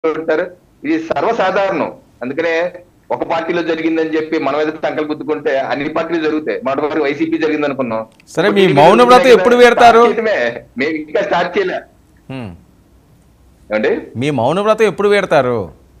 ఉంటారు ఇది సర్వసాధారణం అందుకనే ఒక పార్టీలో జరిగిందని చెప్పి మన మీద సంకల్ గుద్దుకుంటే అన్ని పార్టీలు జరుగుతాయి మొదటి వరకు వైసీపీ జరిగింది అనుకున్నాం సరే, మీ మౌన వ్రతం ఎప్పుడు పెడతారు? స్టార్ట్ చేయడమే. మేము ఇంకా స్టార్ట్ చేయలే హ్మ్. ఏమండి మీ మౌన వ్రతం ఎప్పుడు పెడతారు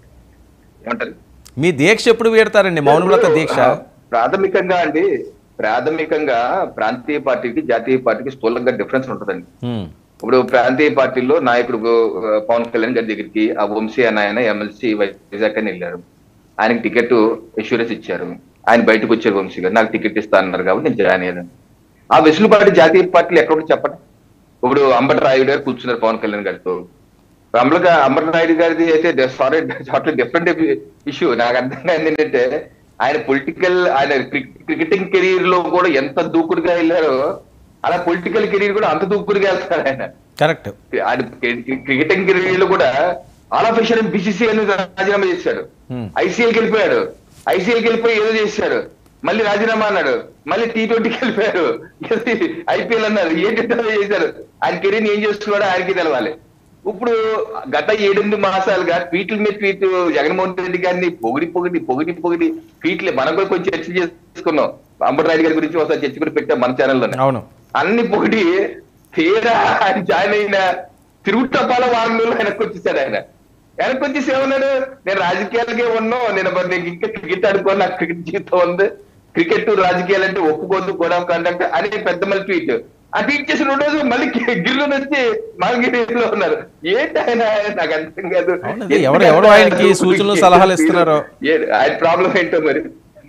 ఏమంటారు మీ దీక్ష ఎప్పుడు పెడతారండి మౌన వ్రత దీక్ష ఆ, ప్రాథమికంగా అండి ప్రాథమికంగా ప్రాంతీయ పార్టీకి జాతీయ పార్టీకి స్థూలంగా డిఫరెన్స్ ఉంటుందండి హ్మ్. ఇప్పుడు ప్రాంతీయ పార్టీలో నాయకుడు ఆ, పవన్ కళ్యాణ్ గారి దగ్గరికి ఆ వంశీ అన్న ఆయన ఎమ్మెల్సీ వైజాగ్ అని వెళ్ళారు ఆయనకి టికెట్ ఇన్సూరెన్స్ ఇచ్చారు ఆయన బయటకు వచ్చారు వంశీ గారు నాకు టికెట్ ఇస్తా అన్నారు కాబట్టి నేను జాయిన్ అయ్యాను ఆ వెసులుబాటు జాతీయ పార్టీలు ఎక్కడ చెప్పండి ఇప్పుడు అంబటి రాయుడు గారు కూర్చున్నారు పవన్ కళ్యాణ్ గారితో అమలుగా అంబటి నాయుడు గారిది అయితే సారీ టోటల్ డిఫరెంట్ ఇష్యూ నాకు అర్థం కాదు ఏంటంటే ఆయన పొలిటికల్ ఆయన క్రికెటింగ్ కెరీర్ లో కూడా ఎంత దూకుడుగా వెళ్ళారో అలా పొలిటికల్ కెరీర్ కూడా అంత దూకుడుగా వెళ్తారు ఆయన కరెక్ట్ ఆయన క్రికెటింగ్ కెరీర్ లో కూడా ఆల్ ఆఫ్ ఏషియన్ బీసీసీ అని రాజీనామా చేశాడు Hmm. ఐసీఎల్కి వెళ్ళిపోయాడు ఐసీఎల్కి వెళ్ళిపోయి ఏదో చేశాడు మళ్ళీ రాజీనామా అన్నాడు మళ్ళీ టీ ట్వంటీకి వెళ్ళిపోయాడు ఐపీఎల్ అన్నారు ఏంటంటే చేశారు ఆయన కెరీర్ ఏం చేస్తున్నాడో ఆయనకి తెలవాలి ఇప్పుడు గత ఏడెనిమిది మాసాలుగా ట్వీట్ల మీద ట్వీట్ జగన్మోహన్ రెడ్డి గారిని పొగిడి పొగిడి పొగిడి పొగిడి ట్వీట్లు మనం కూడా కొంచెం చర్చ చేసుకున్నాం అంబటి గారి గురించి ఒకసారి చర్చ కూడా పెట్టాం మన ఛానల్లోనే అవును అన్ని పొగిడి తీరా ఆయన జాయిన్ అయిన తిరుగుటపాల వారం రోజులు వెనక్కి వచ్చేసాడు ఆయన వెనక్కి వచ్చేసి ఏమన్నాడు నేను రాజకీయాలకే ఉన్నాను నేను మరి నేను ఇంకా క్రికెట్ ఆడుకోను నాకు క్రికెట్ జీవితం ఉంది క్రికెట్ రాజకీయాలు అంటే ఒప్పుకోదు కూడా కండక్ట్ అని పెద్ద మళ్ళీ ట్వీట్ ఆ ట్వీట్ చేసిన రెండు రోజులు మళ్ళీ గిర్రు వచ్చి మంగిరిలో ఉన్నారు ఏంటి ఆయన నాకు అర్థం కాదు అవును, అది ఎవరు- ఎవరు ఆయనకి సూచనలు, సలహాలు ఇస్తున్నారో? ఏ- ఆయన ప్రాబ్లం ఏంటో మరి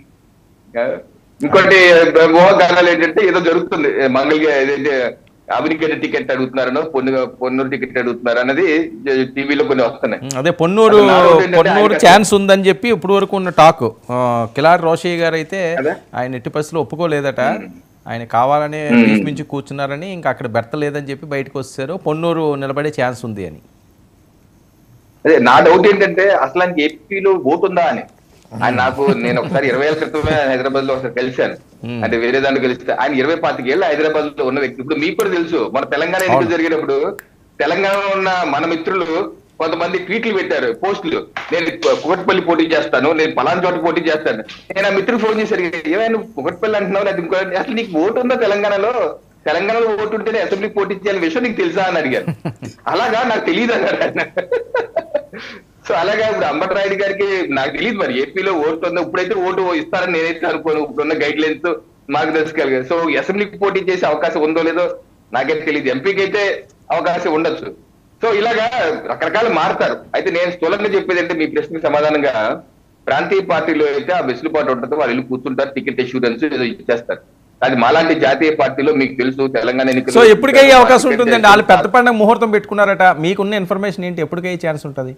ఆ, ఇంకోటి మోహగానాలు ఏంటంటే ఏదో జరుగుతుంది మంగళ ఏదైతే అవినిగడ్డ టికెట్ అడుగుతున్నారనో పొన్ను పొన్నూరు టికెట్ అడుగుతున్నారు అన్నది టీవీలో కొన్ని వస్తున్నాయి ఉమ్, అదే పొన్నూరు అది నా డౌట్ ఏంటంటే పొన్నూరు ఆయన- ఛాన్స్ ఉందని చెప్పి ఇప్పుడు వరకు ఉన్న టాక్ ఆ, కిలారి రోషయ్య గారు అయితే అదే. ఆయన ఎట్టి పరిస్థితుల్లో ఒప్పుకోలేదట ఆయన కావాలని మించి కూర్చున్నారని ఇంకా అక్కడ బెర్త లేదని చెప్పి బయటకు వచ్చారు పొన్నూరు నిలబడే ఛాన్స్ ఉంది అని అదే నా డౌట్ ఏంటంటే అసలు ఆయనకి ఏపీలో ఓటు ఉందా అని ఆయన నాకు నేను ఒకసారి ఇరవై ఏళ్ళ క్రితమే హైదరాబాద్ లో ఒకసారి కలిశాను Hmm. అంటే వేరే దాంట్లో కలిస్తే ఆయన ఇరవై పాతిక ఏళ్ళు హైదరాబాద్ లో ఉన్న వ్యక్తి ఇప్పుడు మీకు కూడా తెలుసు మన తెలంగాణ ఎన్నికలు జరిగినప్పుడు తెలంగాణలో ఉన్న మన మిత్రులు కొంతమంది ట్వీట్లు పెట్టారు పోస్టులు నేను కుకట్పల్లి పోటీ చేస్తాను నేను పలానా చోట పోటీ చేస్తాను నేను ఆ మిత్రులు ఫోన్ చేశారు ఏమైనా కుకట్పల్లి అంటున్నావు లేదా ఇంకో అసలు నీకు ఓటు ఉందా తెలంగాణలో తెలంగాణలో ఓటు ఉంటేనే అసెంబ్లీకి పోటీ చేయాలని విషయం నీకు తెలుసా అని అడిగారు అలాగా నాకు తెలియదు అన్నారు ఆయన సో అలాగే ఇప్పుడు అంబటి రాయుడు గారికి నాకు తెలియదు మరి ఏపీలో ఓటు ఉందో ఇప్పుడైతే ఓటు ఇస్తారని నేనైతే అనుకోను ఇప్పుడున్న గైడ్ లైన్స్ మార్గదర్శకాలు సో అసెంబ్లీకి పోటీ చేసే అవకాశం ఉందో లేదో నాకైతే తెలియదు ఎంపీకి అయితే అవకాశం ఉండొచ్చు సో ఇలాగా రకరకాలు మారుతారు అయితే నేను స్థూలంగా చెప్పేది అంటే మీ ప్రశ్నకి సమాధానంగా ప్రాంతీయ పార్టీలో అయితే ఆ వెసులుబాటు ఉంటుంది వాళ్ళు వెళ్ళి కూర్చుంటారు టికెట్ ఇష్యూరెన్స్ ఏదో ఇచ్చేస్తారు అది మాలాంటి జాతీయ పార్టీలో మీకు తెలుసు తెలంగాణ ఎన్నికలు సో ఎప్పటికయ్యే అవకాశం ఉంటుందండి వాళ్ళు పెద్ద పండుగ ముహూర్తం పెట్టుకున్నారట మీకున్న ఇన్ఫర్మేషన్ ఏంటి ఎప్పటికయ్యే ఛాన్స్ ఉంటుంది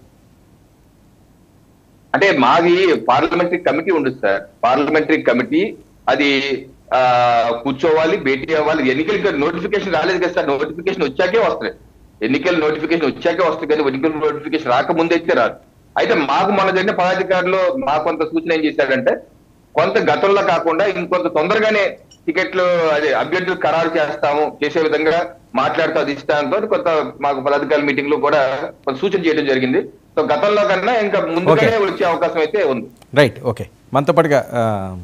అంటే మాది పార్లమెంటరీ కమిటీ ఉండదు సార్ పార్లమెంటరీ కమిటీ అది ఆ కూర్చోవాలి భేటీ అవ్వాలి ఎన్నికలకి నోటిఫికేషన్ రాలేదు కదా సార్ నోటిఫికేషన్ వచ్చాకే వస్తాయి ఎన్నికల నోటిఫికేషన్ వచ్చాకే వస్తుంది కానీ ఎన్నికల నోటిఫికేషన్ రాకముందు అయితే రాదు అయితే మాకు మన జరిగిన పదాధికారులు మా కొంత సూచన ఏం చేశాడంటే కొంత గతంలో కాకుండా ఇంకొంత తొందరగానే టికెట్లు అదే అభ్యర్థులు ఖరారు చేస్తాము చేసే విధంగా మాట్లాడుతూ అది ఇస్తాంతో కొంత మాకు పదాధికారుల మీటింగ్ లో కూడా కొంత సూచన చేయడం జరిగింది సో గతంలో కన్నా ఇంకా ముందుగానే వచ్చే అవకాశం అయితే ఉంది రైట్ ఓకే మనతో పాటుగా ఆ,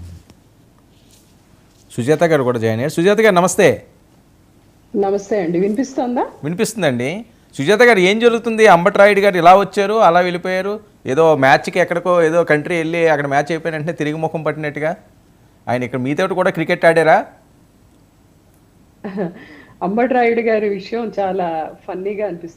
సుజాత గారు కూడా జాయిన్ అయ్యారు సుజాత గారు నమస్తే నమస్తే అండి వినిపిస్తోందా వినిపిస్తుందండి సుజాత గారు ఏం జరుగుతుంది అంబట్రాయుడు గారు ఇలా వచ్చారు అలా వెళ్ళిపోయారు ఏదో మ్యాచ్కి ఎక్కడికో ఏదో కంట్రీ వెళ్ళి అక్కడ మ్యాచ్ అయిపోయిన వెంటనే తిరిగి ముఖం పట్టినట్టుగా ఆయన ఇక్కడ మీతో కూడా క్రికెట్ ఆడారా అంబటి రాయుడు గారి విషయం చాలా ఫన్నీగా అనిపిస్తుంది